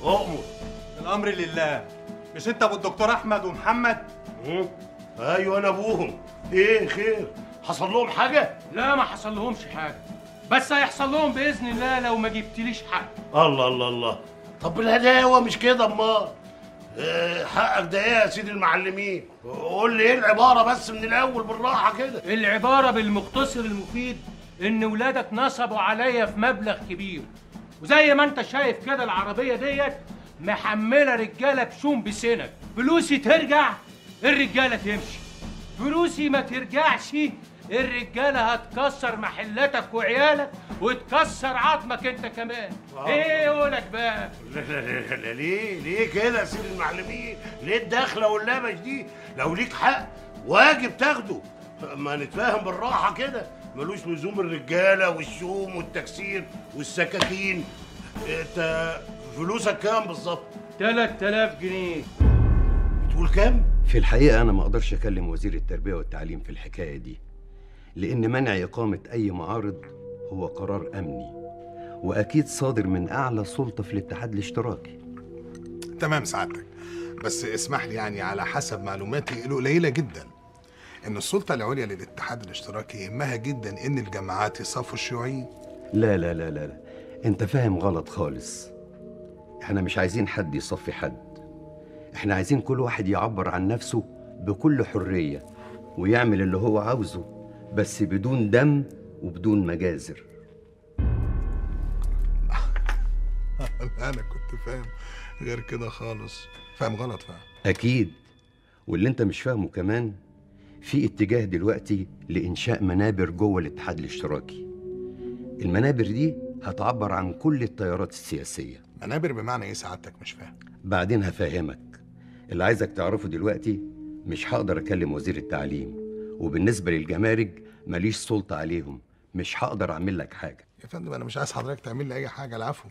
اؤمر الامر لله مش انت ابو الدكتور احمد ومحمد مم. ايوه انا ابوهم ايه خير حصل لهم حاجه لا ما حصل لهمش حاجه بس هيحصل لهم باذن الله لو ما جبتليش حق الله الله الله طب بالهداوه مش كده امال إيه حقك ده ايه يا سيدي المعلمين قول لي ايه العباره بس من الاول بالراحه كده العباره بالمختصر المفيد ان ولادك نصبوا عليا في مبلغ كبير وزي ما انت شايف كده العربيه ديت محمله رجاله بشوم بسنك فلوسي ترجع الرجاله تمشي فلوسي ما ترجعش الرجاله هتكسر محلاتك وعيالك وتكسر عظمك انت كمان ايه قولك بقى لا لا لا لا ليه ليه كده يا سيدي المعلمين ليه الدخله واللبش دي لو ليك حق واجب تاخده ما نتفاهم بالراحه كده ملوش لزوم الرجاله والشوم والتكسير والسكاكين انت فلوسك كام بالظبط 3000 جنيه بتقول كام في الحقيقة أنا ما أقدرش أكلم وزير التربية والتعليم في الحكاية دي لأن منع إقامة أي معارض هو قرار أمني وأكيد صادر من أعلى سلطة في الاتحاد الاشتراكي تمام سعادتك بس اسمح لي يعني على حسب معلوماتي القليله جدا ان السلطه العليا للاتحاد الاشتراكي يهمها جدا ان الجماعات يصفوا الشيوعيين لا لا لا لا, لا. أنت فاهم غلط خالص إحنا مش عايزين حد يصفي حد إحنا عايزين كل واحد يعبر عن نفسه بكل حرية ويعمل اللي هو عاوزه بس بدون دم وبدون مجازر لا انا كنت فاهم غير كده خالص فاهم غلط فاهم أكيد واللي أنت مش فاهمه كمان في اتجاه دلوقتي لإنشاء منابر جوه الاتحاد الاشتراكي المنابر دي هتعبر عن كل التيارات السياسية منابر بمعنى ايه سعادتك مش فاهم بعدين هفهمك اللي عايزك تعرفه دلوقتي مش هقدر أكلم وزير التعليم وبالنسبة للجمارك ماليش سلطة عليهم مش هقدر أعمل لك حاجة يا فندم انا مش عايز حضرتك تعمل لي اي حاجه العفو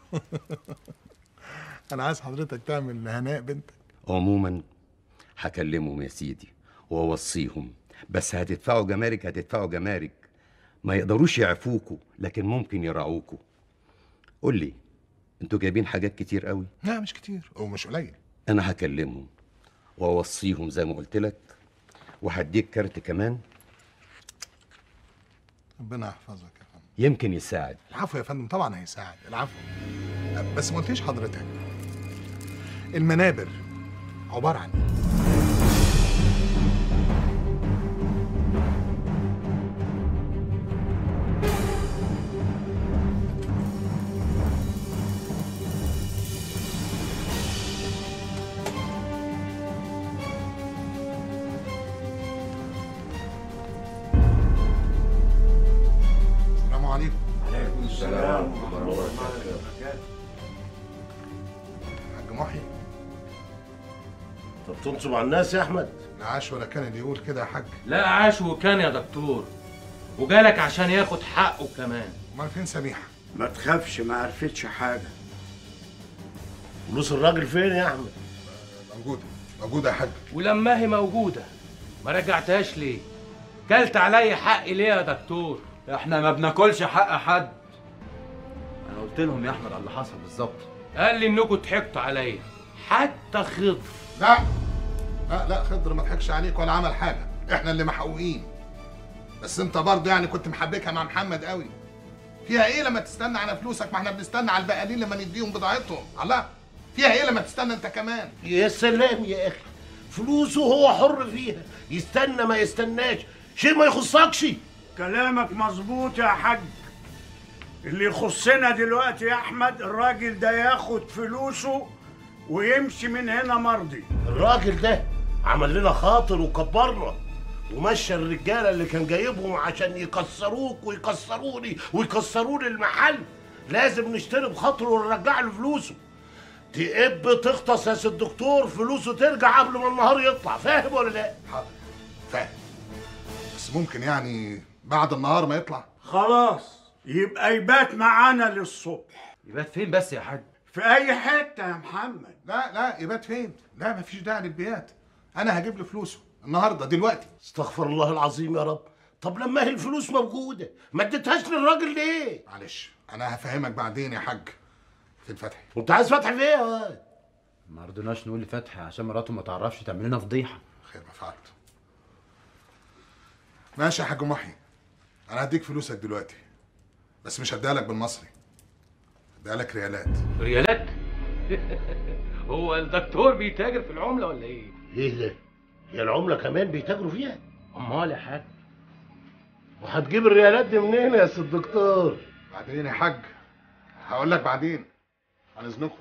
انا عايز حضرتك تعمل لهناء بنتك عموما هكلمهم يا سيدي واوصيهم بس هتدفعوا جمارك هتدفعوا جمارك ما يقدروش يعفوكوا لكن ممكن يرعوكوا قول لي انتوا جايبين حاجات كتير قوي لا مش كتير ومش قليل انا هكلمهم واوصيهم زي ما قلت لك وهديك كارت كمان ربنا يحفظك يا فندم يمكن يساعد العفو يا فندم طبعا هيساعد العفو بس ما قلتيش حضرتك المنابر عباره عن ايه السلام عليكم حاج محي طب تنصب على الناس يا احمد لا عاش ولا كان اللي يقول كده يا حاج لا عاش وكان يا دكتور وجالك عشان ياخد حقه كمان امال فين سميحه ما تخافش ما عرفتش حاجة فلوس الراجل فين يا احمد موجوده موجوده يا حاج ولما هي موجوده ما رجعتهاش ليه كلت عليا حقي ليه يا دكتور احنا ما بناكلش حق حد انا قلت لهم يا احمد على اللي حصل بالظبط قال لي انكم ضحكتوا عليا حتى خضر لا لا لا خضر ما ضحكش عليك ولا عمل حاجه احنا اللي محقوقين بس انت برضه يعني كنت محبكها مع محمد قوي فيها ايه لما تستنى على فلوسك ما احنا بنستنى على البقالين لما نديهم بضاعتهم الله فيها ايه لما تستنى انت كمان يا سلام يا اخي فلوسه هو حر فيها يستنى ما يستناش شيء ما يخصكش كلامك مظبوط يا حاج اللي يخصنا دلوقتي يا احمد الراجل ده ياخد فلوسه ويمشي من هنا مرضي الراجل ده عمل لنا خاطر وكبرنا ومشى الرجاله اللي كان جايبهم عشان يكسروك ويكسروني ويكسروا لي المحل لازم نشتري بخاطره ونرجع له فلوسه تقب تغطس يا سي الدكتور فلوسه ترجع قبل ما النهار يطلع فاهم ولا لا؟ حاضر فاهم بس ممكن يعني بعد النهار ما يطلع خلاص يبقى يبات معانا للصبح يبات فين بس يا حاج في اي حته يا محمد لا لا يبات فين لا مفيش داعي للبيات انا هجيب له فلوسه النهارده دلوقتي استغفر الله العظيم يا رب طب لما هي الفلوس موجوده ما اديتهاش للراجل ليه؟ معلش انا هفهمك بعدين يا حاج فين فتحي انت عايز فتح في ايه يا واد ما رضيناش نقول لفتحي عشان مراته ما تعرفش تعمل لنا فضيحه خير ما فعلت ماشي يا حاج محي انا هديك فلوسك دلوقتي بس مش هديها لك بالمصري هديها لك ريالات ريالات هو الدكتور بيتاجر في العمله ولا ايه ايه ده هي العمله كمان بيتاجروا فيها امال يا حاج وهتجيب الريالات دي منين يا سيد الدكتور بعدين يا حاج هقول لك بعدين عن اذنكم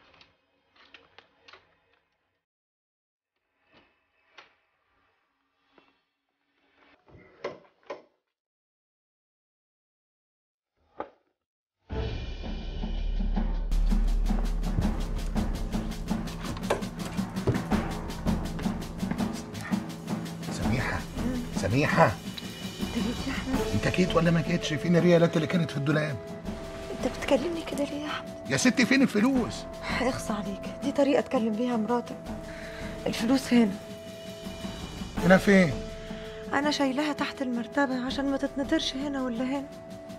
سميحة سميحة انت جيت يا احمد انت جيت ولا ما جيتش فين الريالات اللي كانت في الدولاب انت بتكلمني كده ليه يا احمد يا ستي فين الفلوس اخصى عليك دي طريقه اتكلم بيها مراتك الفلوس هنا هنا فين انا شايلاها تحت المرتبه عشان ما تتنطرش هنا ولا هنا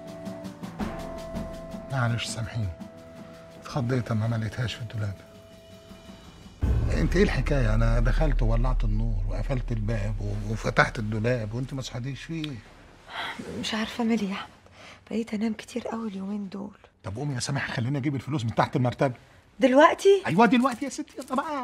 معلش سامحيني اتخضيت اما ما لقيتهاش في الدولاب انت ايه الحكايه انا دخلت وولعت النور وقفلت الباب و- وفتحت الدولاب وانت ما صحيتيش فيه مش عارفه مالي يا احمد بقيت انام كتير قوي اليومين دول طب قومي يا سامح خليني اجيب الفلوس من تحت المرتبه دلوقتي ايوه دلوقتي يا ستي يلا بقى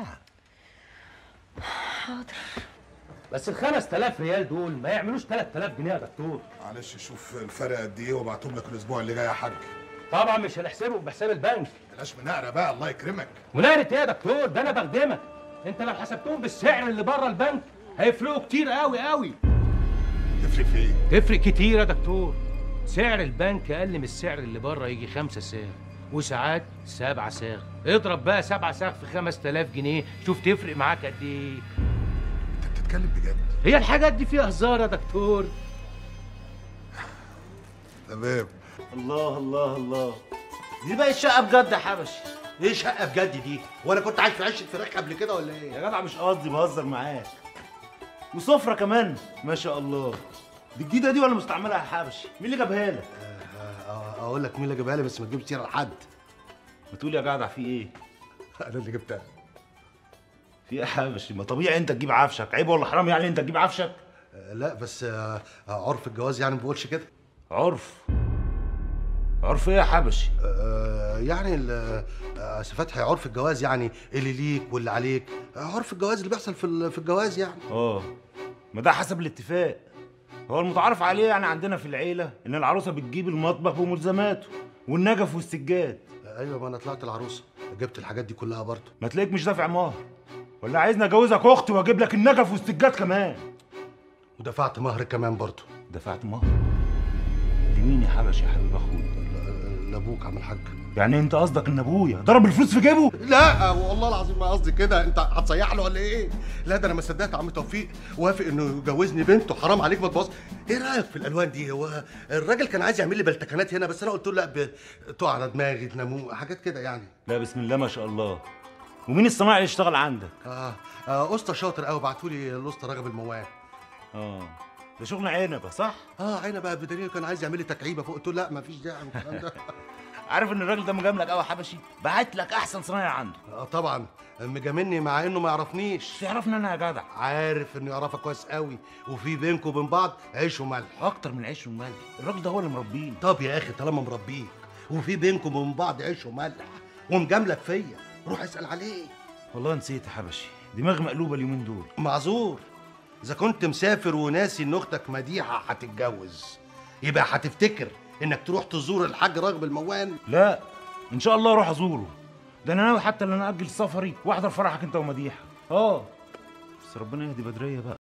حاضر بس ال 5000 ريال دول ما يعملوش 3000 جنيه يا دكتور معلش شوف الفرق قد ايه وابعتهم لك الاسبوع اللي جاي يا حاج طبعا مش هنحسبه بحساب البنك بلاش منقره بقى الله يكرمك ونقرة ايه يا دكتور ده انا بخدمك انت لو حسبتهم بالسعر اللي بره البنك هيفرقوا كتير قوي قوي تفرق في ايه تفرق كتير يا دكتور سعر البنك اقل من السعر اللي بره يجي خمسة ساغ وساعات سبعة ساغ اضرب بقى سبعة ساغ في 5000 جنيه شوف تفرق معاك قد ايه انت بتتكلم بجد هي الحاجات دي فيها هزار يا دكتور تمام الله الله الله دي بقى الشقه بجد يا حبشي ايه شقه بجد دي وانا كنت عايش في عشه فراخ قبل كده ولا ايه يا جدع مش قصدي بهزر معاك وسفره كمان ما شاء الله دي جديده دي ولا مستعملها يا حبشي مين اللي جابها لك اقول لك مين اللي جابها لي بس ما تجيبش سيره لحد بتقول يا جدع في ايه انا اللي جبتها في ايه يا حبشي ما طبيعي انت تجيب عفشك عيب ولا حرام يعني انت تجيب عفشك لا بس آه، آه، عرف الجواز يعني ما بيقولش كده عرف عرف ايه يا حبشي آه، يعني ال- آه، أصل فتحي عرف الجواز يعني اللي ليك واللي عليك آه، عرف الجواز اللي بيحصل في ال- في الجواز يعني اه ما ده حسب الاتفاق هو المتعارف عليه يعني عندنا في العيله ان العروسه بتجيب المطبخ وملزماته والنجف والسجاد آه، ايوه ما انا طلعت العروسه جبت الحاجات دي كلها برضه ما تلاقيك مش دافع مهر ولا عايزني اجوزك اختي واجيب لك النجف والسجاد كمان ودفعت مهر كمان برضه دفعت مهر لمين يا حبش يا حبيب اخويا ل- لابوك عم الحاج يعني انت قصدك ان ابويا ضرب الفلوس في جيبه لا والله العظيم ما قصدي كده انت هتصيح له ولا ايه لا ده انا ما صدقت عم توفيق وافق انه يجوزني بنته حرام عليك ما تبص ايه رايك في الالوان دي هو الراجل كان عايز يعمل لي بلتكنات هنا بس انا قلت له لا ب- تقع على دماغي تنامو حاجات كده يعني لا بسم الله ما شاء الله ومين الصنايعي اللي اشتغل عندك اه, آه اسطى شاطر قوي بعتوا لي الاسطى راغب الموال اه ده شغل عنبه صح اه عينه بقى بدليل كان عايز يعمل لي تكعيبه فوق قلت له لا ما فيش داعي والكلام ده عارف ان الراجل ده مجاملك قوي يا حبشي بعت لك احسن صنايعي عنده اه طبعا مجاملني مع انه ما يعرفنيش تعرفني انا يا جدع عارف انه يعرفك كويس قوي وفي بينكم وبين بعض عيش وملح اكتر من عيش وملح الراجل ده هو اللي مربيه طب يا اخي طالما مربيك وفي بينكم وبين بعض عيش وملح ومجاملك فيا روح اسال عليه والله نسيت يا حبشي دماغي مقلوبه اليومين دول معذور اذا كنت مسافر وناسي ان اختك مديحه هتتجوز يبقى هتفتكر انك تروح تزور الحاج راغب الموال لا ان شاء الله اروح ازوره ده انا ناوي حتى ان انا اجل سفري واحضر فرحك انت ومديحه اه بس ربنا يهدي بدريه بقى